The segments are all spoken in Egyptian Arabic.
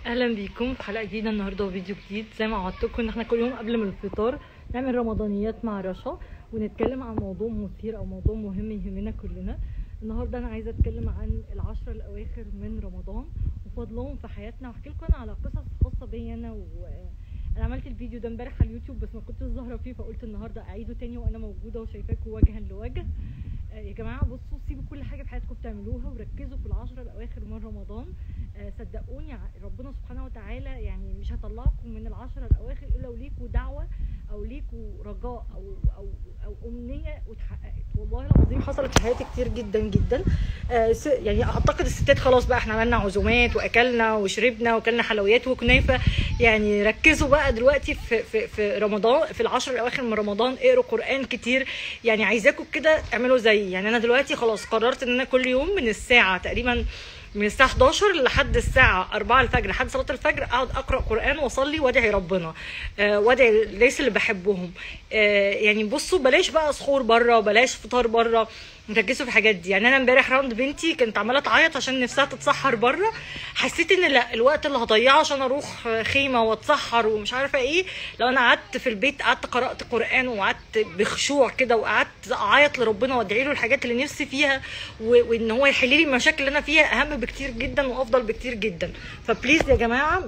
اهلا بيكم في حلقه جديده النهارده وفيديو جديد زي ما وعدتكم ان احنا كل يوم قبل ما الفطار نعمل رمضانيات مع رشا ونتكلم عن موضوع مثير او موضوع مهم يهمنا كلنا النهارده انا عايزه اتكلم عن العشرة الاواخر من رمضان وفضلهم في حياتنا واحكي لكم انا على قصص خاصه بيا انا و انا عملت الفيديو ده امبارح على اليوتيوب بس ما كنتش ظاهره فيه فقلت النهارده اعيده تاني وانا موجوده وشايفاكم وجها لوجه آه، يا جماعه بصوا سيبوا كل حاجه في حياتكم بتعملوها وركزوا في العشرة الاواخر من رمضان آه، صدقوني ع- ربنا سبحانه وتعالى يعني مش هيطلعكم من العشرة الاواخر الا وليكوا دعوه او ليكوا رجاء او او او امنيه واتحققت والله العظيم حصلت في حياتي كتير جدا جدا آه، س- يعني اعتقد الستات خلاص بقى احنا عملنا عزومات واكلنا وشربنا وكلنا حلويات وكنافه يعني ركزوا بقى دلوقتي في في في رمضان في العشر الاواخر من رمضان اقروا قران كتير يعني عايزاكم كده اعملوا زيي يعني انا دلوقتي خلاص قررت ان انا كل يوم من الساعه تقريبا من الساعة 11 لحد الساعة 4 الفجر لحد صلاة الفجر اقعد اقرا قرآن واصلي وادعي ربنا آه وادعي الناس اللي بحبهم آه يعني بصوا بلاش بقى سحور بره بلاش فطار بره ركزوا في الحاجات دي يعني انا امبارح راوند بنتي كانت عماله تعيط عشان نفسها تتسحر بره حسيت ان لا الوقت اللي هضيعه عشان اروح خيمه واتسحر ومش عارفه ايه لو انا قعدت في البيت قعدت قرات قران وقعدت بخشوع كده وقعدت اعيط لربنا وادعي له الحاجات اللي نفسي فيها و- وان هو يحل لي المشاكل اللي انا فيها اهم بكتير جدا وافضل بكتير جدا فبليز يا جماعه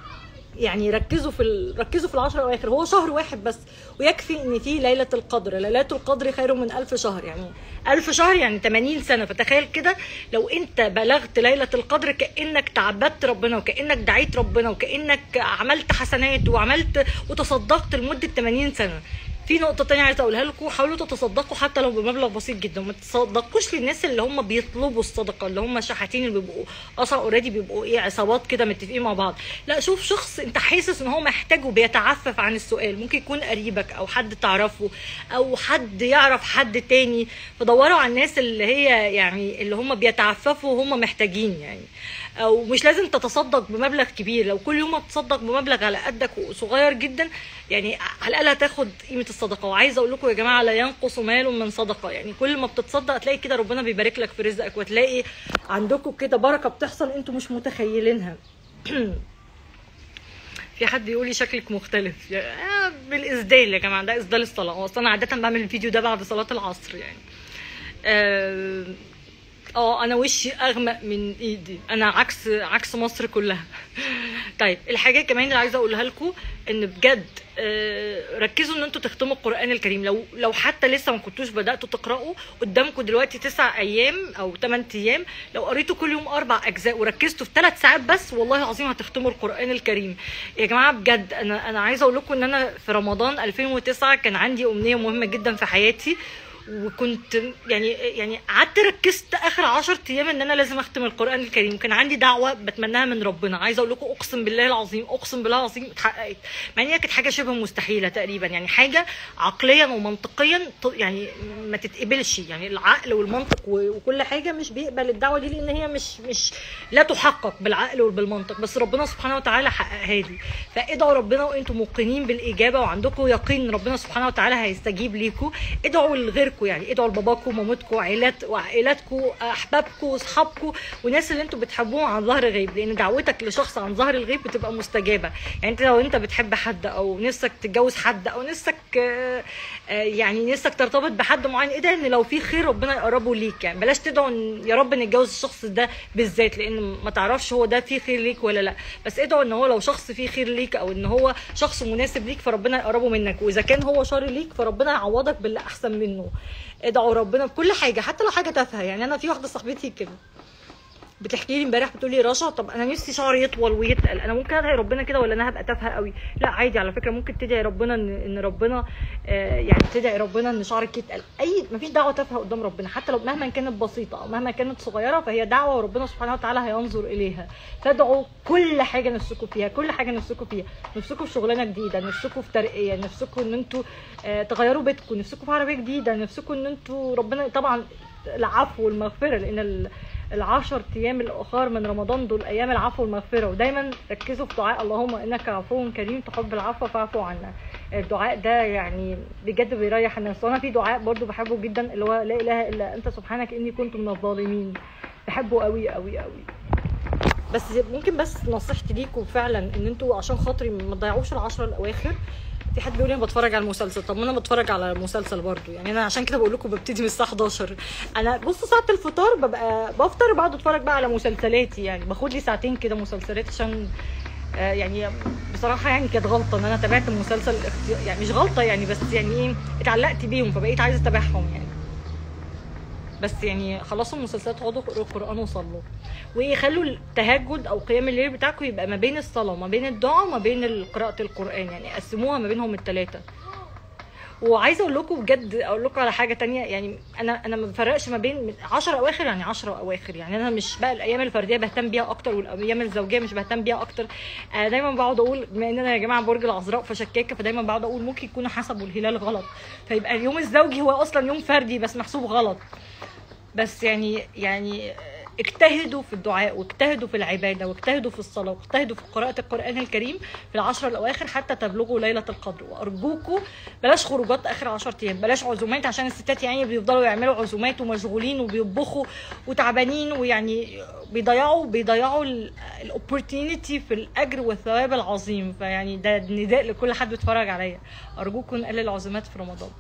يعني ركزوا في ال... ركزوا في العشر الاواخر هو شهر واحد بس ويكفي ان فيه ليله القدر ليله القدر خير من ألف شهر يعني ألف شهر يعني 80 سنه فتخيل كده لو انت بلغت ليله القدر كانك تعبدت ربنا وكانك دعيت ربنا وكانك عملت حسنات وعملت وتصدقت لمده 80 سنه في نقطة تانية عايزة أقولها لكم حاولوا تتصدقوا حتى لو بمبلغ بسيط جدا وما تتصدقوش للناس اللي هم بيطلبوا الصدقة اللي هم شحاتين اللي بيبقوا أصلا أوريدي بيبقوا إيه عصابات كده متفقين مع بعض لا شوف شخص أنت حاسس إن هو محتاج وبيتعفف عن السؤال ممكن يكون قريبك أو حد تعرفه أو حد يعرف حد تاني فدوروا على الناس اللي هي يعني اللي هم بيتعففوا وهم محتاجين يعني او مش لازم تتصدق بمبلغ كبير لو كل يوم هتصدق بمبلغ على قدك وصغير جدا يعني على الاقل هتاخد قيمه الصدقه وعايزه اقول لكم يا جماعه لا ينقص مال من صدقه يعني كل ما بتتصدق هتلاقي كده ربنا بيبارك لك في رزقك وتلاقي عندكم كده بركه بتحصل انتوا مش متخيلينها في حد يقول لي شكلك مختلف يا آه، بالاسدال يا جماعه ده اسدال الصلاه هو اصلا انا عاده بعمل الفيديو ده بعد صلاه العصر يعني آه، اه انا وشي اغمق من ايدي انا عكس عكس مصر كلها طيب الحاجه كمان اللي عايزه اقولها لكم ان بجد آه، ركزوا ان انتوا تختموا القران الكريم لو لو حتى لسه ما كنتوش بداتوا تقراوا قدامكم دلوقتي تسع ايام او 8 ايام لو قريتوا كل يوم اربع اجزاء وركزتوا في ثلاث ساعات بس والله العظيم هتختموا القران الكريم يا جماعه بجد انا انا عايزه اقول لكم ان انا في رمضان 2009 كان عندي امنيه مهمه جدا في حياتي وكنت يعني يعني قعدت ركزت اخر 10 ايام ان انا لازم اختم القران الكريم كان عندي دعوه بتمناها من ربنا عايزه اقول لكم اقسم بالله العظيم اقسم بالله العظيم اتحققت مع ان هي كانت حاجه شبه مستحيله تقريبا يعني حاجه عقليا ومنطقيا ط- يعني ما تتقبلش يعني العقل والمنطق و- وكل حاجه مش بيقبل الدعوه دي لان هي مش مش لا تحقق بالعقل وبالمنطق بس ربنا سبحانه وتعالى حققها لي فادعوا ربنا وانتم موقنين بالاجابه وعندكم يقين ان ربنا سبحانه وتعالى هيستجيب ليكم ادعوا لغيركم يعني ادعوا لباباكم ومامتكم وعائلات وعائلاتكم احبابكم واصحابكم والناس اللي انتم بتحبوهم عن ظهر غيب لان دعوتك لشخص عن ظهر الغيب بتبقى مستجابه يعني انت لو انت بتحب حد او نفسك تتجوز حد او نفسك آه، آه، يعني نفسك ترتبط بحد معين ادعي ان لو في خير ربنا يقربه ليك يعني بلاش تدعوا ان يا رب نتجوز الشخص ده بالذات لان ما تعرفش هو ده فيه خير ليك ولا لا بس ادعوا ان هو لو شخص فيه خير ليك او ان هو شخص مناسب ليك فربنا يقربه منك واذا كان هو شر ليك فربنا يعوضك باللي احسن منه ادعوا ربنا بكل حاجه حتى لو حاجه تافهه يعني انا في واحده صاحبتي كده بتحكي لي امبارح بتقول لي رشا طب انا نفسي شعري يطول ويتقل انا ممكن ادعي ربنا كده ولا انا هبقى تافهه قوي لا عادي على فكره ممكن تدعي ربنا ان ان ربنا آه يعني تدعي ربنا ان شعرك يتقل اي مفيش دعوه تافهه قدام ربنا حتى لو مهما كانت بسيطه او مهما كانت صغيره فهي دعوه وربنا سبحانه وتعالى هينظر اليها فادعوا كل حاجه نفسكم فيها كل حاجه نفسكم فيها نفسكم في شغلانه جديده نفسكم في ترقيه نفسكم ان انتوا آه تغيروا بيتكم نفسكم في عربيه جديده نفسكم ان انتوا ربنا طبعا العفو والمغفره لان ال- العشر ايام الاخر من رمضان دول ايام العفو والمغفره ودايما ركزوا في دعاء اللهم انك عفو كريم تحب العفو فاعفو عنا الدعاء ده يعني بجد بيريح الناس وانا في دعاء برضو بحبه جدا اللي هو لا اله الا انت سبحانك اني كنت من الظالمين بحبه قوي قوي قوي بس ممكن بس نصيحتي ليكم فعلا ان انتوا عشان خاطري ما تضيعوش العشرة الاواخر في حد بيقول لي انا بتفرج على المسلسل طب ما انا بتفرج على المسلسل برضو يعني انا عشان كده بقول لكم ببتدي من الساعه 11 انا بص ساعه الفطار ببقى بفطر بقعد اتفرج بقى على مسلسلاتي يعني باخد لي ساعتين كده مسلسلات عشان آه، يعني بصراحه يعني كانت غلطه ان انا تابعت المسلسل اختي- يعني مش غلطه يعني بس يعني ايه اتعلقت بيهم فبقيت عايزه اتابعهم يعني بس يعني خلصوا المسلسلات اقعدوا اقروا القران وصلوا ويخلوا التهجد او قيام الليل بتاعكم يبقى ما بين الصلاه وما بين الدعاء وما بين قراءه القران يعني قسموها ما بينهم الثلاثه وعايزه اقول لكم بجد اقول لكم على حاجه تانية يعني انا انا ما بفرقش ما بين 10 اواخر يعني 10 اواخر يعني انا مش بقى الايام الفرديه بهتم بيها اكتر والايام الزوجيه مش بهتم بيها اكتر انا دايما بقعد اقول بما ان انا يا جماعه برج العذراء فشكاكه فدايما بقعد اقول ممكن يكونوا حسبوا الهلال غلط فيبقى اليوم الزوجي هو اصلا يوم فردي بس محسوب غلط بس يعني يعني اجتهدوا في الدعاء واجتهدوا في العباده واجتهدوا في الصلاه واجتهدوا في قراءه القران الكريم في العشر الاواخر حتى تبلغوا ليله القدر وارجوكم بلاش خروجات اخر 10 ايام بلاش عزومات عشان الستات يعني بيفضلوا يعملوا عزومات ومشغولين وبيطبخوا وتعبانين ويعني بيضيعوا بيضيعوا الاوبورتينيتي في الاجر والثواب العظيم فيعني ده نداء لكل حد بيتفرج عليا ارجوكم نقلل العزومات في رمضان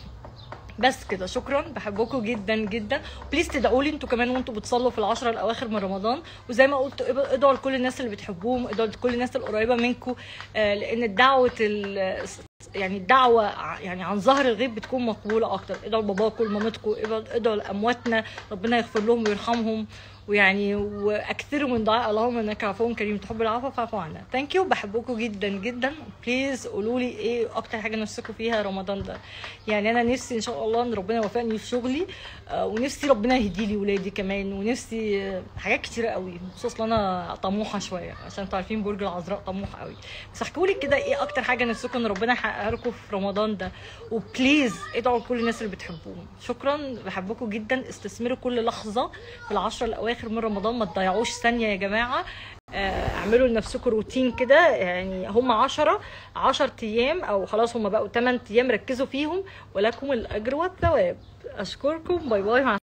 بس كده شكرا بحبكم جدا جدا بليز تدعوا لي انتوا كمان وانتوا بتصلوا في العشرة الاواخر من رمضان وزي ما قلت اب- ادعوا لكل الناس اللي بتحبوهم ادعوا لكل الناس القريبه منكم آه، لان الدعوه ال- يعني الدعوه ع- يعني عن ظهر الغيب بتكون مقبوله اكتر ادعوا لباباكم لمامتكم ادعوا- ادعوا لامواتنا ربنا يغفر لهم ويرحمهم ويعني واكثروا من دعاء اللهم انك عفو كريم تحب العفو فاعف عنا ثانك يو بحبكم جدا جدا بليز قولوا لي ايه اكتر حاجه نفسكم فيها رمضان ده يعني انا نفسي ان شاء الله ان ربنا يوفقني في شغلي آه، ونفسي ربنا يهدي لي ولادي كمان ونفسي آه، حاجات كتيره قوي خصوصا انا طموحه شويه عشان انتوا عارفين برج العذراء طموح قوي بس احكوا لي كده ايه اكتر حاجه نفسكم ان ربنا يحققها لكم في رمضان ده وبليز ادعوا لكل الناس اللي بتحبوهم شكرا بحبكم جدا استثمروا كل لحظه في العشرة الاواخر من رمضان ما تضيعوش ثانيه يا جماعه آه، اعملوا لنفسكم روتين كده يعني هم عشرة عشر ايام او خلاص هم بقوا 8 ايام ركزوا فيهم ولكم الاجر والثواب اشكركم باي باي مع